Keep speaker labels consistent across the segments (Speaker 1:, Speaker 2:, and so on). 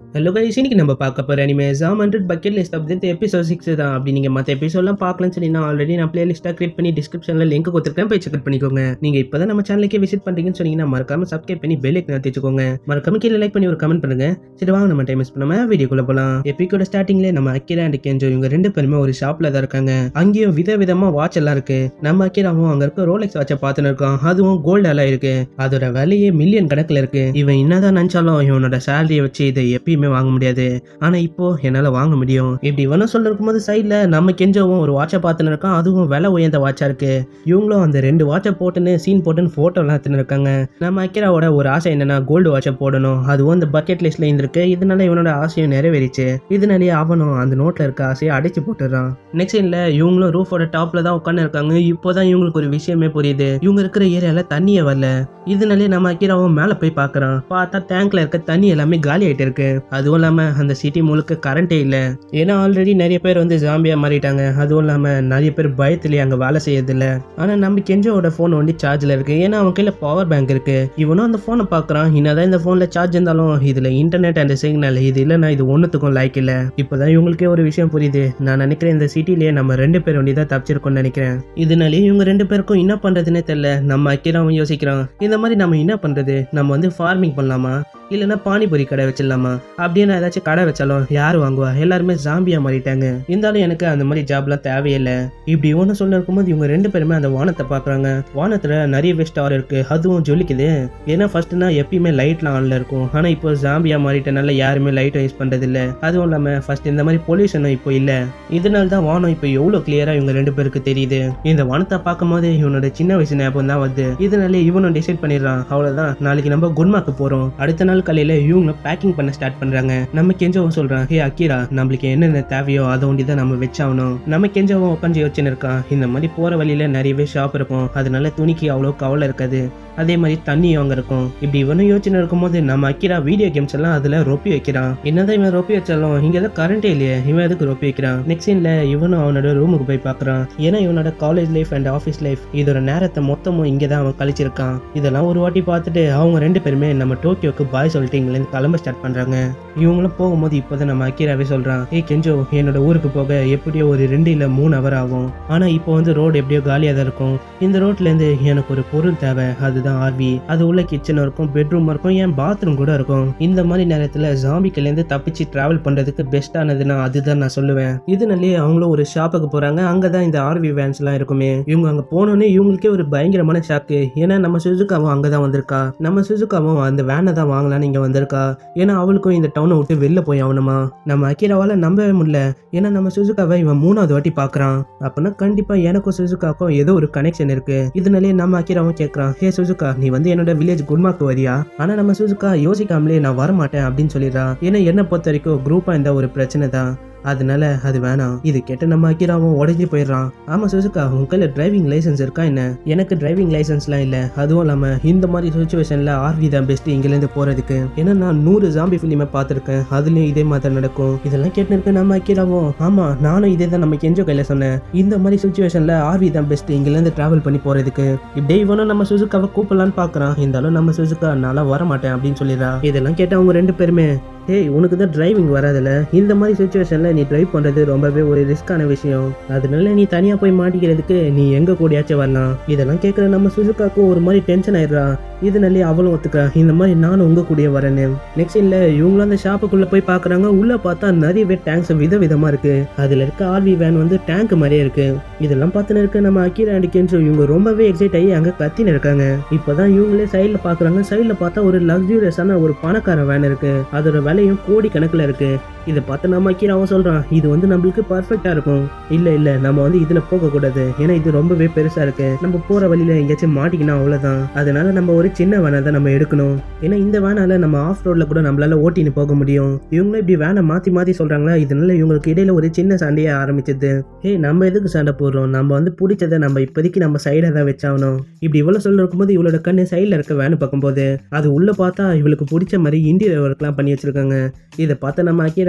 Speaker 1: hello guys இன்னைக்கு நம்ம பார்க்க போகிற anime Zom hundred bucket list அப்படி எபிசோட் சிக்ஸ் தான் அப்படி நீங்கள் மற்ற எபிசோட்லாம் பார்க்கலன்னு சொல்லி நான் ஆல்ரெடி நான் பிளேலிஸ்ட்டாக கிரியேட் பண்ணி டிஸ்கிரிப்ஷனில் லிங்க் கொடுத்துருக்கேன் போய் செக் பண்ணிக்கோங்க நீங்கள் இப்போ தான் நம்ம சேனலுக்கே விசிட் பண்ணுறீங்கன்னு சொன்னீங்கன்னா மறக்காம சப்ஸ்கிரைப் பண்ணி பெல் ஐக்கன் வச்சுக்கோங்க மறக்காம கீழே லைக் பண்ணி ஒரு கமெண்ட் பண்ணுங்க சரி வாங்க நம்ம டைம் மிஸ் பண்ணாம வீடியோக்குள்ள போகலாம் எப்பிக்கோட ஸ்டார்டிங்ல நம்ம அக்கிரா அண்ட் கெஞ்சோ இவங்க ரெண்டு பேருமே ஒரு ஷாப்ல தான் இருக்காங்க அங்கேயும் வித விதமா வாட்ச் எல்லாம் இருக்கு நம்ம அக்கிராவும் அங்க இருக்க ரோலெக்ஸ் வாட்சை பார்த்துன்னு இருக்கோம் அதுவும் கோல்டு எல்லாம் இருக்கு அதோட விலையே மில்லியன் கணக்குல இருக்கு இவன் என்னதான் நினைச்சாலும் இவனோட சேலரியை வச்சு இதை எப்பயுமே வாங்க முடியாது ஆனா இப்போ என்னால வாங்க முடியும் இப்படி இவனும் சொல்ல இருக்கும்போது சைட்ல நம்ம கெஞ்சவும் ஒரு வாட்சை பார்த்துன்னு இருக்கான் அதுவும் விலை உயர்ந்த வாட்சா இருக்கு இவங்களும் அந்த ரெண்டு வாட்சை போட்டுன்னு சீன் போட்டுன்னு போட்டோ எல்லாம் எடுத்துன்னு இருக்காங்க நம்ம அக்கிராவோட ஒரு ஆசை என்னன்னா கோல்டு வாட்சை போடணும் அதுவும் அந்த பக்கெட் லிஸ்ட்ல இருந்திருக்கு இதனால இவனோட ஆசையும் நிறைவேறிச்சு இதனாலேயே அவனும் அந்த நோட்ல இருக்க ஆசையை அடைச்சு போட்டுறான் நெக்ஸ்ட் சீன்ல இவங்களும் ரூஃபோட டாப்ல தான் உட்காந்து இருக்காங்க இப்போதான் இவங்களுக்கு ஒரு விஷயமே புரியுது இவங்க இருக்கிற ஏரியால தண்ணியே வரல இதனாலே நம்ம அக்கிராவும் மேல போய் பார்க்கறான் பார்த்தா டேங்க்ல இருக்க தண்ணி எல்லாமே காலி ஆயிட்டு இருக்கு அதுவும் இல்லாம அந்த சிட்டி முழுக்க கரண்டே இல்ல ஏன்னா ஆல்ரெடி நிறைய பேர் வந்து ஜாம்பியா மாறிட்டாங்க அதுவும் இல்லாம நிறைய பேர் பயத்திலேயே அங்க வேலை செய்யறது இல்ல ஆனா நம்ம கெஞ்சோட போன் வந்து சார்ஜ்ல இருக்கு ஏன்னா அவன் கையில பவர் பேங்க் இருக்கு இவனும் அந்த போனை பாக்குறான் என்னதான் இந்த போன்ல சார்ஜ் இருந்தாலும் இதுல இன்டர்நெட் அண்ட் சிக்னல் இது இல்லைன்னா இது ஒன்றுத்துக்கும் லைக் இல்ல இப்போதான் இவங்களுக்கே ஒரு விஷயம் புரியுது நான் நினைக்கிறேன் இந்த சிட்டிலேயே நம்ம ரெண்டு பேர் வண்டி தான் தப்பிச்சிருக்கோம்னு நினைக்கிறேன் இதனாலே இவங்க ரெண்டு பேருக்கும் என்ன பண்றதுன்னே தெரியல நம்ம அக்கிராவும் யோசிக்கிறான் இந்த மாதிரி நம்ம என்ன பண்றது நம்ம வந்து ஃபார்மிங் பண்ணலாமா இல்லைன்னா பானிபூரி கடை வச்சிடலாமா அப்படின்னு ஏதாச்சும் கடை வச்சாலும் யார் வாங்குவா எல்லாருமே ஜாம்பியா மாறிட்டாங்க இருந்தாலும் எனக்கு அந்த மாதிரி ஜாப்லாம் தேவையில்லை இப்படி ஒன்று சொல்ல இருக்கும்போது இவங்க ரெண்டு பேருமே அந்த வானத்தை பார்க்குறாங்க வானத்தில் நிறையவே ஸ்டார் இருக்கு அதுவும் ஜொலிக்குது ஏன்னா ஃபர்ஸ்ட்னா எப்பயுமே லைட்லாம் ஆன்ல இருக்கும் ஆனால் இப்போ ஜாம்பியா மாறிட்டனால யாருமே லைட்டும் யூஸ் பண்றது இல்ல அதுவும் இல்லாமல் ஃபர்ஸ்ட் இந்த மாதிரி பொல்யூஷனும் இப்போ இல்லை இதனால தான் வானம் இப்போ எவ்வளோ கிளியரா இவங்க ரெண்டு பேருக்கு தெரியுது இந்த வானத்தை பார்க்கும்போது இவனோட சின்ன வயசு ஞாபகம் தான் வருது இதனாலே இவனும் டிசைட் பண்ணிடுறான் அவ்வளோதான் நாளைக்கு நம்ம குன்மாக்கு போகிறோம் அடுத்த நாள் காலையில இவங்க பேக்கிங் பண்ண ஸ்டார்ட் பண்றாங்க நம்ம கெஞ்சவும் சொல்றான் ஹே அக்கீரா நம்மளுக்கு என்னென்ன தேவையோ அதை ஒண்டி தான் நம்ம வச்சாகணும் நம்ம கெஞ்சவும் உட்காந்து யோசனை இருக்கான் இந்த மாதிரி போற வழியில நிறையவே ஷாப் இருக்கும் அதனால துணிக்கு அவ்வளோ கவலை இருக்காது அதே மாதிரி தண்ணியும் அங்கே இருக்கும் இப்படி இவனும் யோசனை இருக்கும்போது நம்ம அக்கிரா வீடியோ கேம்ஸ் எல்லாம் அதில் ரொப்பி வைக்கிறான் என்னதான் இவன் ரொப்பி வச்சாலும் இங்கே தான் கரண்டே இல்லையே இவன் எதுக்கு ரொப்பி வைக்கிறான் நெக்ஸ்ட் சீனில் இவனும் அவனோட ரூமுக்கு போய் பார்க்குறான் ஏன்னா இவனோட college life and office life இதோட நேரத்தை மொத்தமும் இங்கே தான் அவன் கழிச்சிருக்கான் இதெல்லாம் ஒரு வாட்டி பார்த்துட்டு அவங்க ரெண்டு பேருமே நம்ம டோக்கியோக்கு பாய் சொல்லிட்டு இங்கிலேருந்து கிளம்ப ஸ்டார்ட் பண்ணுறாங்க இவங்களும் போகும்போது இப்போதான் நம்ம அக்கிராவே சொல்கிறான் ஏய் கெஞ்சோ என்னோட ஊருக்கு போக எப்படியோ ஒரு ரெண்டு இல்லை மூணு ஹவர் ஆகும் ஆனால் இப்போ வந்து ரோடு எப்படியோ காலியாக தான் இருக்கும் இந்த ரோட்லேருந்து எனக்கு ஒரு பொருள் தேவை அதுதான் ஆர்வி அது உள்ள கிச்சன் இருக்கும் பெட்ரூம் இருக்கும் ஏன் பாத்ரூம் கூட இருக்கும் இந்த மாதிரி நேரத்தில் ஜாம்பிக்கிலேருந்து தப்பிச்சு டிராவல் பண்ணுறதுக்கு பெஸ்ட்டானதுன்னா அதுதான் நான் சொல்லுவேன் இதனாலேயே அவங்களும் ஒரு ஷாப்புக்கு போகிறாங்க அங்கே தான் இந்த ஆர்வி வேன்ஸ்லாம் இருக்குமே இவங்க அங்கே போனோன்னே இவங்களுக்கே ஒரு பயங்கரமான ஷாக்கு ஏன்னா நம்ம சுசுக்காவும் அங்கே தான் வந்திருக்கா நம்ம சுசுக்காவும் அந்த வேனை தான் வாங்கலாம்னு இங்கே வந்திருக்கா ஏன்னா அவளுக்கும் இந்த டவுனை விட்டு வெளில போய் ஆகணுமா நம்ம அக்கிராவால் நம்பவே முடியல ஏன்னா நம்ம சுசுக்காவை இவன் மூணாவது வாட்டி பார்க்குறான் அப்படின்னா கண்டிப்பாக எனக்கும் சுசுக்காக்கும் ஏதோ ஒரு கனெக்ஷன் இருக்கு இதனாலே நம்ம அக்கிராவும் கேட்குறான் ஹே சுசுகா நீ வந்து என்னோட வில்லேஜ் குன்மாக்கு வரியா ஆனால் நம்ம சுசுகா யோசிக்காமலே நான் வரமாட்டேன் அப்படின்னு சொல்லிடுறா ஏன்னா என்னை பொறுத்த வரைக்கும் குரூப்பாக இந்த ஒரு பிரச்சனை தான் அதனால அது வேணாம் இது கேட்ட நம்ம அக்கிராவும் உடஞ்சி போயிடுறான் ஆமா சுசுகா உன் கையில் டிரைவிங் லைசன்ஸ் இருக்கா என்ன எனக்கு டிரைவிங் லைசன்ஸ்லாம் இல்லை அதுவும் இல்லாமல் இந்த மாதிரி சுச்சுவேஷனில் ஆர்வி தான் பெஸ்ட் இங்கிலேருந்து போகிறதுக்கு ஏன்னா நான் நூறு ஜாம்பி ஃபிலிமை பார்த்துருக்கேன் அதுலேயும் இதே மாதிரி நடக்கும் இதெல்லாம் கேட்டுருக்கு நம்ம அக்கிராவும் ஆமாம் நானும் இதே தான் நம்ம கெஞ்சோ கையில் சொன்னேன் இந்த மாதிரி சுச்சுவேஷனில் ஆர்வி தான் பெஸ்ட் இங்கிலேருந்து ட்ராவல் பண்ணி போகிறதுக்கு இப்படியே இவனும் நம்ம சுசுக்காவை கூப்பிடலான்னு பார்க்குறான் இருந்தாலும் நம்ம சுசுக்கா நான்லாம் வர மாட்டேன் அப்படின்னு சொல்லிடுறா இதெல்லாம் கேட்டு அவங்க ரெண்டு பேருமே ஏய் உனக்கு தான் டிரைவிங் வராதுல்ல இந்த மாதிரி சுச்சுவேஷனில் நீ டிரைவ் பண்ணுறது ரொம்பவே ஒரு ரிஸ்க்கான விஷயம் அதனால நீ தனியாக போய் மாட்டிக்கிறதுக்கு நீ எங்கே கூடியாச்சும் வரலாம் இதெல்லாம் கேட்குற நம்ம சுசுக்காக்கும் ஒரு மாதிரி டென்ஷன் ஆயிடுறா இதனாலே அவளும் ஒத்துக்கிறா இந்த மாதிரி நானும் உங்கள் கூடயே வரேன்னு நெக்ஸ்ட் இல்லை இவங்களும் அந்த ஷாப்புக்குள்ளே போய் பார்க்குறாங்க உள்ளே பார்த்தா நிறையவே டேங்க்ஸ் வித விதமாக இருக்குது அதில் இருக்க ஆர்வி வேன் வந்து டேங்க் மாதிரியே இருக்குது இதெல்லாம் பார்த்துன்னு இருக்க நம்ம அக்கீரா அண்ட் கென்சோ இவங்க ரொம்பவே எக்ஸைட் ஆகி அங்கே கத்தின்னு இருக்காங்க இப்போதான் இவங்களே சைடில் பார்க்குறாங்க சைடில் பார்த்தா ஒரு லக்ஸூரியஸான ஒரு பணக்கார வேன் இருக்குது அதோட விலையும் கோடி கணக்கில் இருக்கு இதை பார்த்து நம்ம கீழாவும் சொல்கிறான் இது வந்து நம்மளுக்கு பர்ஃபெக்டாக இருக்கும் இல்லை இல்லை நம்ம வந்து இதில் போகக்கூடாது ஏன்னா இது ரொம்பவே பெருசாக இருக்கு நம்ம போகிற வழியில் எங்கேயாச்சும் மாட்டிக்கணும் அவ்வளோதான் அதனால நம்ம ஒரு சின்ன வேனை தான் நம்ம எடுக்கணும் ஏன்னா இந்த வேனால நம்ம ஆஃப் ரோடில் கூட நம்மளால ஓட்டின்னு போக முடியும் இவங்களும் இப்படி வேனை மாற்றி மாற்றி சொல்கிறாங்களா இதனால இவங்களுக்கு இடையில ஒரு சின்ன சண்டையே ஆரம்பிச்சது ஏய் நம்ம எதுக்கு சண்டை போடுறோம் நம்ம வந்து பிடிச்சதை நம்ம இப்போதைக்கு நம்ம சைடாக தான் வச்சாகணும் இப்படி இவ்வளோ சொல்ல இருக்கும்போது இவளோட கண்ணு சைடில் இருக்க வேனு பார்க்கும்போது அது உள்ளே பார்த்தா இவளுக்கு பிடிச்ச மாதிரி இன்டீரியர் ஒர்க்லாம் பண்ணி வச்சிருக்காங்க இதை பார்த்து நம்ம அக்கீரா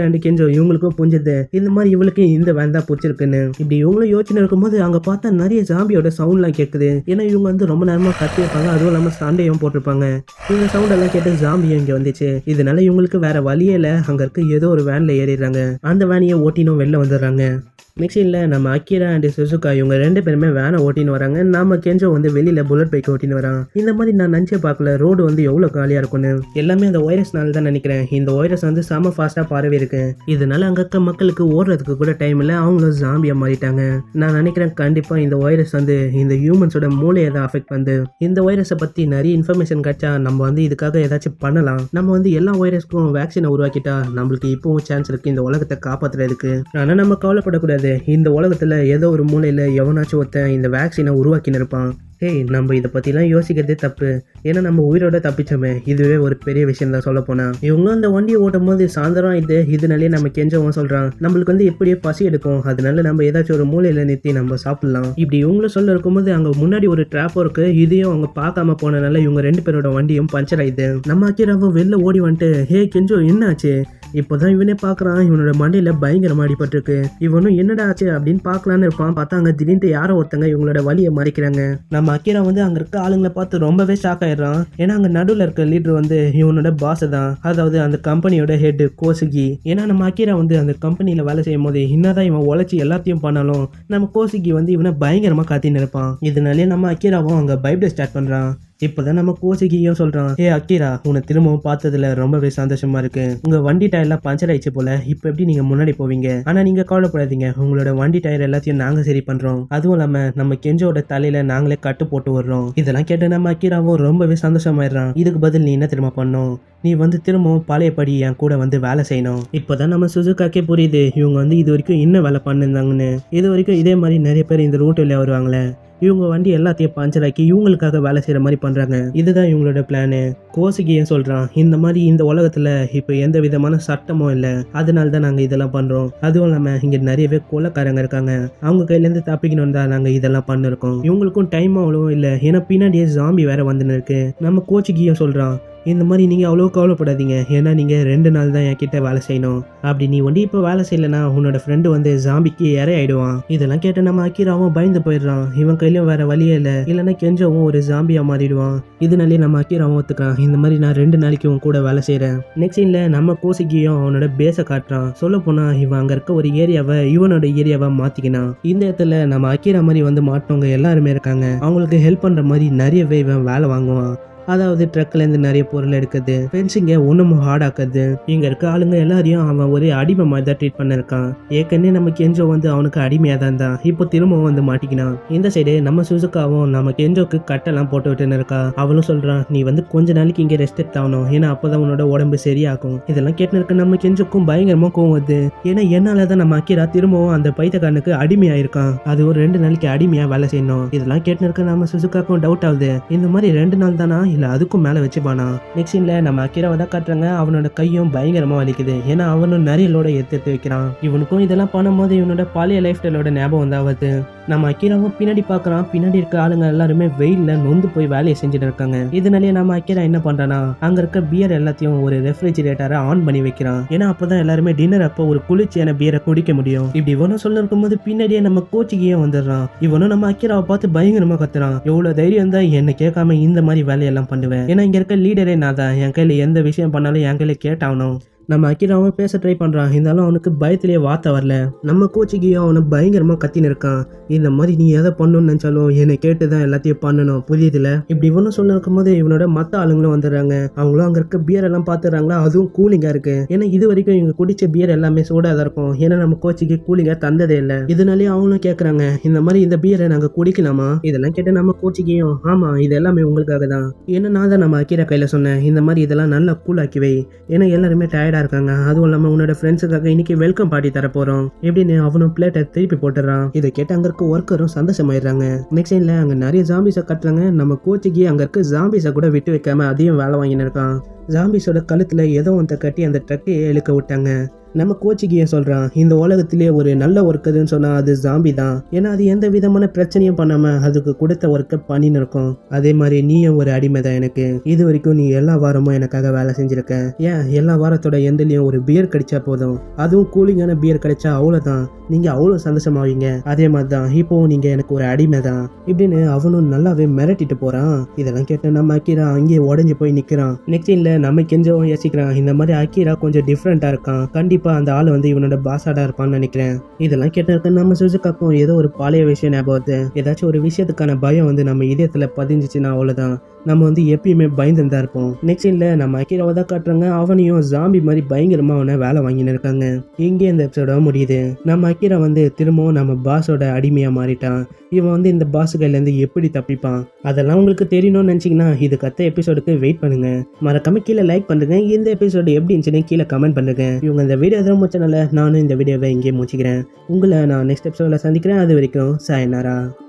Speaker 1: அண்ட் கெஞ்சோ இவங்களுக்கும் புரிஞ்சுது இந்த மாதிரி இவளுக்கு இந்த வேன் தான் பிடிச்சிருக்குன்னு இப்படி இவங்களும் யோசனை இருக்கும்போது அங்க பார்த்தா நிறைய ஜாம்பியோட சவுண்ட்லாம் கேட்குது ஏன்னா இவங்க வந்து ரொம்ப நேரமா கத்திருப்பாங்க அதுவும் இல்லாம சண்டையும் போட்டிருப்பாங்க இந்த சவுண்ட் எல்லாம் கேட்டு ஜாம்பியும் இங்க வந்துச்சு இதனால இவங்களுக்கு வேற வழியே இல்ல அங்க இருக்க ஏதோ ஒரு வேன்ல ஏறிடுறாங்க அந்த வேனையை ஓட்டினும் வெளில வந்துடுறாங்க மிக்சியில் நம்ம அக்கிரா அண்ட் சுசுகா இவங்க ரெண்டு பேருமே வேனை ஓட்டின்னு வராங்க நாம கெஞ்சோ வந்து வெளியில புல்லட் பைக் ஓட்டின்னு வரான் இந்த மாதிரி நான் நினச்சே பார்க்கல ரோடு வந்து எவ்வளோ காலியாக இருக்கும்னு எல்லாமே அந்த வைரஸ்னால தான் நினைக்கிறேன் இந்த வைரஸ் வந்து செம ஃபாஸ்ட்டாக பரவி இருக்கு இதனால அங்கே இருக்க மக்களுக்கு ஓடுறதுக்கு கூட டைம் இல்லை அவங்களும் ஜாம்பியாக மாறிட்டாங்க நான் நினைக்கிறேன் கண்டிப்பாக இந்த வைரஸ் வந்து இந்த ஹியூமன்ஸோட மூளையை தான் அஃபெக்ட் பண்ணுது இந்த வைரஸை பற்றி நிறைய இன்ஃபர்மேஷன் கிடைச்சா நம்ம வந்து இதுக்காக ஏதாச்சும் பண்ணலாம் நம்ம வந்து எல்லா வைரஸ்க்கும் வேக்சினை உருவாக்கிட்டா நம்மளுக்கு இப்போவும் சான்ஸ் இருக்கு இந்த உலகத்தை காப்பாற்றுறதுக்கு ஆனால் நம்ம கவலைப்படக்கூடாது இந்த உலகத்தில் ஏதோ ஒரு மூலையில் எவனாச்சும் ஒருத்தன் இந்த வேக்சினை உருவாக்கின்னு இருப்பான் ஏய் நம்ம இதை பற்றிலாம் யோசிக்கிறதே தப்பு ஏன்னா நம்ம உயிரோட தப்பிச்சோமே இதுவே ஒரு பெரிய விஷயம் தான் சொல்ல போனா இவங்களும் அந்த வண்டியை ஓட்டும் போது சாயந்தரம் இது இதனாலே நம்ம கெஞ்சவும் சொல்கிறான் நம்மளுக்கு வந்து எப்படியே பசி எடுக்கும் அதனால நம்ம ஏதாச்சும் ஒரு மூலையில் நிறுத்தி நம்ம சாப்பிடலாம் இப்படி இவங்களும் சொல்ல இருக்கும்போது அங்கே முன்னாடி ஒரு ட்ராப்போ இருக்கு இதையும் அவங்க பார்க்காம போனனால இவங்க ரெண்டு பேரோட வண்டியும் பஞ்சர் ஆயிடுது நம்ம அக்கீராவும் வெளில ஓடி வந்துட்டு ஹே கெஞ்சோ என்னாச்சு இப்போதான் இவனே பார்க்குறான் இவனோட மண்டையில பயங்கரமா அடிபட்டிருக்கு இவனும் என்னடா ஆச்சு அப்படின்னு பார்க்கலான்னு இருப்பான் பார்த்தா அங்கே திடீர்னு யாரோ ஒருத்தங்க இவங்களோட வழியை மறைக்கிறாங்க நம்ம அக்கீரா வந்து அங்கே இருக்க ஆளுங்களை பார்த்து ரொம்பவே ஷாக் ஆயிடுறான் ஏன்னா அங்கே நடுவில் இருக்க லீடர் வந்து இவனோட பாஸ் தான் அதாவது அந்த கம்பெனியோட ஹெட் கோசுகி ஏன்னா நம்ம அக்கீரா வந்து அந்த கம்பெனியில் வேலை செய்யும் போது என்னதான் இவன் உழைச்சி எல்லாத்தையும் பண்ணாலும் நம்ம கோசுகி வந்து இவனை பயங்கரமாக காத்தின்னு இருப்பான் இதனாலே நம்ம அக்கீராவும் அங்கே பைபிள் ஸ்டார்ட் பண்ணுறான் இப்போதான் நம்ம கோசிக்கியும் சொல்றான் ஏ அக்கீரா உன்னை திரும்பவும் பார்த்ததுல ரொம்பவே சந்தோஷமா இருக்கு உங்க வண்டி டயர்லாம் பஞ்சர் ஆயிடுச்சு போல இப்போ எப்படி நீங்க முன்னாடி போவீங்க ஆனா நீங்க கவலைப்படாதீங்க உங்களோட வண்டி டயர் எல்லாத்தையும் நாங்க சரி பண்றோம் அதுவும் இல்லாம நம்ம கெஞ்சோட தலையில நாங்களே கட்டு போட்டு வர்றோம் இதெல்லாம் கேட்டு நம்ம அக்கீராவும் ரொம்பவே சந்தோஷமாயிடுறான் இதுக்கு பதில் நீ என்ன திரும்ப பண்ணும் நீ வந்து திரும்பவும் பழையபடி என் கூட வந்து வேலை செய்யணும் இப்போதான் நம்ம சுசுகாக்கே புரியுது இவங்க வந்து இது வரைக்கும் என்ன வேலை பண்ணிருந்தாங்கன்னு இது வரைக்கும் இதே மாதிரி நிறைய பேர் இந்த ரூட்டில் வருவாங்களே இவங்க வண்டி எல்லாத்தையும் பஞ்சர் ஆக்கி இவங்களுக்காக வேலை செய்கிற மாதிரி பண்ணுறாங்க இதுதான் இவங்களோட பிளானு கோசிகியும் சொல்கிறான் இந்த மாதிரி இந்த உலகத்தில் இப்போ எந்த விதமான சட்டமும் இல்லை அதனால தான் நாங்கள் இதெல்லாம் பண்ணுறோம் அதுவும் இல்லாமல் இங்கே நிறையவே கொலைக்காரங்க இருக்காங்க அவங்க கையிலேருந்து தப்பிக்கணும் தான் நாங்கள் இதெல்லாம் பண்ணிருக்கோம் இவங்களுக்கும் டைம் அவ்வளவும் இல்லை ஏன்னா பின்னாடியே ஜாம்பி வேற வந்துன்னு இருக்கு நம்ம கோச்சிகியும் சொல்கிறான் இந்த மாதிரி நீங்கள் அவ்வளோ கவலைப்படாதீங்க ஏன்னா நீங்கள் ரெண்டு நாள் தான் என் கிட்ட வேலை செய்யணும் அப்படி நீ வந்து இப்போ வேலை செய்யலைன்னா உன்னோட ஃப்ரெண்டு வந்து ஜாம்பிக்கு இறை ஆயிடுவான் இதெல்லாம் கேட்டு நம்ம அக்கீராவும் பயந்து போயிடுறான் இவன் கையிலும் வேற வழியே இல்லை இல்லைன்னா கெஞ்சவும் ஒரு ஜாம்பியா மாறிடுவான் இதனாலே நம்ம அக்கீராவும் ஒத்துக்கிறான் இந்த மாதிரி நான் ரெண்டு நாளைக்கு உன் கூட வேலை செய்கிறேன் நெக்ஸ்ட் சீனில் நம்ம கோசிக்கியும் அவனோட பேஸை காட்டுறான் சொல்ல போனா இவன் அங்கே இருக்க ஒரு ஏரியாவை இவனோட ஏரியாவை மாற்றிக்கினான் இந்த இடத்துல நம்ம அக்கீரா மாதிரி வந்து மாட்டினவங்க எல்லாருமே இருக்காங்க அவங்களுக்கு ஹெல்ப் பண்ணுற மாதிரி நிறையவே இவன் வேலை வாங்குவான் அதாவது ட்ரக்லேருந்து நிறைய பொருள் எடுக்குது ஃபென்சிங்கை ஒன்றும் ஹார்ட் ஆக்குது இங்கே இருக்க ஆளுங்க எல்லாரையும் அவன் ஒரு அடிமை மாதிரி தான் ட்ரீட் பண்ணிருக்கான் ஏற்கனவே நம்ம கெஞ்சோ வந்து அவனுக்கு அடிமையாக தான் இருந்தான் இப்போ திரும்பவும் வந்து மாட்டிக்கினான் இந்த சைடு நம்ம சுசுக்காவும் நம்ம கெஞ்சோக்கு கட்டெல்லாம் போட்டு விட்டுன்னு இருக்கா அவளும் சொல்கிறான் நீ வந்து கொஞ்ச நாளைக்கு இங்கே ரெஸ்ட் எடுத்தாகணும் ஏன்னா அப்போ தான் உன்னோட உடம்பு சரியாகும் இதெல்லாம் கேட்டு இருக்க நம்ம கெஞ்சோக்கும் பயங்கரமாக கோவம் வருது ஏன்னா என்னால தான் நம்ம அக்கீரா திரும்பவும் அந்த பைத்தக்காரனுக்கு அடிமையாயிருக்கான் அது ஒரு ரெண்டு நாளைக்கு அடிமையாக வேலை செய்யணும் இதெல்லாம் கேட்டு இருக்க நம்ம சுசுக்காக்கும் டவுட் ஆகுது இந்த மாதிரி ரெண்டு நாள் தானா இல்லை அதுக்கும் மேலே வச்சுப்பானா நெக்ஸ்ட் சீனில் நம்ம அக்கீராவை தான் காட்டுறாங்க அவனோட கையும் பயங்கரமாக வலிக்குது ஏன்னா அவனும் நிறைய லோட எடுத்து எடுத்து வைக்கிறான் இவனுக்கும் இதெல்லாம் பண்ணும்போது இவனோட பழைய லைஃப் ஸ்டைலோட ஞாபகம் வந்தாவது நம்ம அக்கீராவும் பின்னாடி பார்க்குறான் பின்னாடி இருக்க ஆளுங்க எல்லாருமே வெயிலில் நொந்து போய் வேலையை செஞ்சுட்டு இருக்காங்க இதனாலேயே நம்ம அக்கீரா என்ன பண்ணுறான்னா அங்கே இருக்க பியர் எல்லாத்தையும் ஒரு ரெஃப்ரிஜிரேட்டரை ஆன் பண்ணி வைக்கிறான் ஏன்னா அப்பதான் எல்லாருமே டின்னர் அப்போ ஒரு குளிர்ச்சியான பியரை குடிக்க முடியும் இப்படி இவனும் சொல்ல இருக்கும்போது பின்னாடியே நம்ம கோச்சிக்கே வந்துடுறான் இவனும் நம்ம அக்கீராவை பார்த்து பயங்கரமா கத்துறான் எவ்வளவு தைரியம் தான் என்ன கேட்காம இந்த மாதிரி வேலையெல்லாம் பண்ணுவேன் ஏன்னா இங்க இருக்க லீடரே நான் தான் என் கையில எந்த விஷயம் பண்ணாலும் என் கையில கேட்டாகணும் நம்ம அக்கிராவும் பேச ட்ரை பண்ணுறான் இருந்தாலும் அவனுக்கு பயத்திலேயே வார்த்தை வரல நம்ம கோச்சிக்கையும் அவனை பயங்கரமாக கத்தின்னு இருக்கான் இந்த மாதிரி நீ எதை பண்ணணும்னு நினச்சாலும் என்னை கேட்டு தான் எல்லாத்தையும் பண்ணணும் புரியுதுல இப்படி இவனும் சொல்ல இருக்கும்போது இவனோட மற்ற ஆளுங்களும் வந்துடுறாங்க அவங்களும் அங்கே இருக்க பியர் எல்லாம் பார்த்துறாங்களா அதுவும் கூலிங்காக இருக்கு ஏன்னா இது வரைக்கும் இவங்க குடிச்ச பியர் எல்லாமே சூடாக தான் இருக்கும் ஏன்னா நம்ம கோச்சிக்கு கூலிங்காக தந்ததே இல்லை இதனாலேயே அவங்களும் கேட்குறாங்க இந்த மாதிரி இந்த பியரை நாங்கள் குடிக்கலாமா இதெல்லாம் கேட்டு நம்ம கோச்சிக்கையும் ஆமாம் இது எல்லாமே உங்களுக்காக தான் ஏன்னா நான் தான் நம்ம அக்கீரா கையில் சொன்னேன் இந்த மாதிரி இதெல்லாம் நல்லா கூலாக்கி வை ஏன்னா எல்லாருமே டயர்டாக இருக்காங்க அதுவும் இல்லாமல் உன்னோட ஃப்ரெண்ட்ஸுக்காக இன்னைக்கு வெல்கம் பார்ட்டி தர போகிறோம் எப்படின்னு அவனும் பிளேட்டை திருப்பி போட்டுறான் இதை கேட்டு அங்கே இருக்க ஒர்க்கரும் சந்தோஷமாயிடுறாங்க நெக்ஸ்ட் டைம்ல அங்கே நிறைய ஜாம்பிஸை கட்டுறாங்க நம்ம கோச்சிக்கு அங்கே இருக்க ஜாம்பிஸை கூட விட்டு வைக்காம அதையும் வேலை வாங்கின்னு இருக்கான் ஜாம்பிஸோட கழுத்துல ஏதோ ஒன்றை கட்டி அந்த ட்ரக்கை இழுக்க விட்டாங்க நம்ம கோச்சிக்கு ஏன் சொல்கிறான் இந்த உலகத்திலே ஒரு நல்ல ஒர்க்குதுன்னு சொன்னால் அது ஜாம்பி தான் ஏன்னா அது எந்த விதமான பிரச்சனையும் பண்ணாமல் அதுக்கு கொடுத்த ஒர்க்கை பண்ணின்னு இருக்கும் அதே மாதிரி நீயும் ஒரு அடிமை தான் எனக்கு இது வரைக்கும் நீ எல்லா வாரமும் எனக்காக வேலை செஞ்சிருக்க ஏன் எல்லா வாரத்தோட எந்தலையும் ஒரு பியர் கிடைச்சா போதும் அதுவும் கூலிங்கான பியர் கிடைச்சா அவ்வளோதான் நீங்கள் அவ்வளோ சந்தோஷமாவீங்க அதே மாதிரி தான் இப்போவும் நீங்கள் எனக்கு ஒரு அடிமை தான் இப்படின்னு அவனும் நல்லாவே மிரட்டிட்டு போகிறான் இதெல்லாம் கேட்டு நம்ம அக்கீரா அங்கேயே உடஞ்சி போய் நிற்கிறான் நெக்ஸ்ட் இல்லை நம்ம கெஞ்சவும் யோசிக்கிறான் இந்த மாதிரி அக்கீரா கொஞ்சம் டிஃப்ரெண்ட்டாக இருக்கான் கண்டிப்பாக அந்த ஆள் வந்து இவனோட பாசாடா இருப்பான்னு நினைக்கிறேன் இதெல்லாம் கேட்டிருக்க நம்ம சுசுக்காக்கும் ஏதோ ஒரு பழைய விஷயம் ஞாபகம் வருது ஏதாச்சும் ஒரு விஷயத்துக்கான பயம் வந்து நம்ம இதயத்தில் பதிஞ்சிச்சுன்னா அவ்வளோதான் நம்ம வந்து எப்பயுமே பயந்து தான் இருப்போம் நெக்ஸ்ட் இல்லை நம்ம அக்கீராவை தான் காட்டுறாங்க அவனையும் ஜாம்பி மாதிரி பயங்கரமா அவனை வேலை வாங்கின்னு இருக்காங்க இங்கே இந்த எபிசோட முடியுது நம்ம அக்கீரா வந்து திரும்பவும் நம்ம பாஸோட அடிமையா மாறிட்டான் இவன் வந்து இந்த பாஸ் கையிலேருந்து எப்படி தப்பிப்பான் அதெல்லாம் உங்களுக்கு தெரியணும்னு நினச்சிங்கன்னா இது கத்த எபிசோடுக்கு வெயிட் பண்ணுங்க மறக்காம கீழே லைக் பண்ணுங்க இந்த எபிசோடு எப்படி இருந்துச்சுன்னு கீழே கமெண்ட் பண்ணுங்க இவங்க இந்த வீடியோ எதுவும் முடிச்சனால நானும் இந்த வீடியோவை இங்கே முடிச்சுக்கிறேன் உங்களை நான் நெக்ஸ்ட் எபிசோடில் சந்திக்கிறேன் அது வரைக்கும் சாயனாரா